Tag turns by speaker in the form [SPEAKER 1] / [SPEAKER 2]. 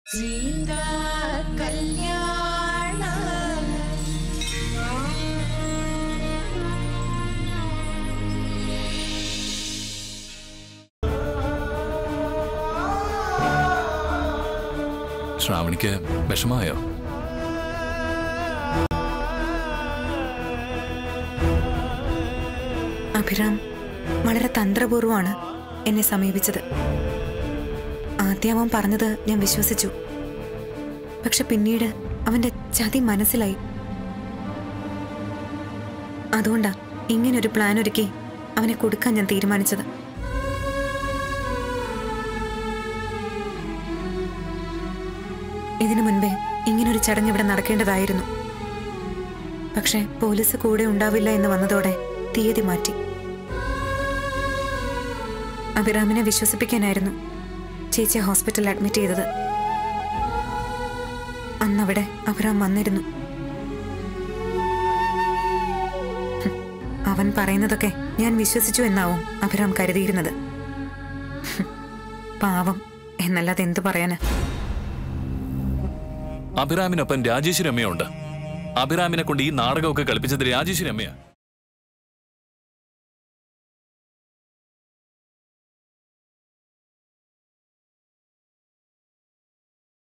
[SPEAKER 1] സീതാ കല്യാണ
[SPEAKER 2] ശ്രാവണിക്ക് വിഷമായോ
[SPEAKER 3] അഭിറാം വളരെ തന്ത്രപൂർവ്വമാണ് എന്നെ സമീപിച്ചത് ആദ്യം അവൻ പറഞ്ഞത് ഞാൻ വിശ്വസിച്ചു പക്ഷെ പിന്നീട് അവന്റെ ചതി മനസ്സിലായി അതുകൊണ്ടാ ഇങ്ങനൊരു പ്ലാൻ ഒരുക്കി അവനെ കൊടുക്കാൻ ഞാൻ തീരുമാനിച്ചത് ഇതിനു മുൻപേ ഇങ്ങനൊരു ചടങ്ങ് ഇവിടെ നടക്കേണ്ടതായിരുന്നു പക്ഷെ പോലീസ് കൂടെ ഉണ്ടാവില്ല എന്ന് വന്നതോടെ തീയതി മാറ്റി അഭിറാമിനെ വിശ്വസിപ്പിക്കാനായിരുന്നു ചേച്ചിയെ ഹോസ്പിറ്റലിൽ അഡ്മിറ്റ് ചെയ്തത് അന്നവിടെ അഭിറാം വന്നിരുന്നു ഹും, അവൻ പറയുന്നതൊക്കെ ഞാൻ വിശ്വസിച്ചു എന്നാവും അഭിറാം കരുതിയിരുന്നത് ഹും, പാവം എന്നല്ലാതെ എന്തു പറയാന്
[SPEAKER 2] അഭിരാമിനൊപ്പം രാജേശ്വരി അമ്മയുണ്ട് അഭിരാമിനെ കൊണ്ട് ഈ നാടകമൊക്കെ കളിപ്പിച്ചത് രാജേശ്വരി അമ്മയാ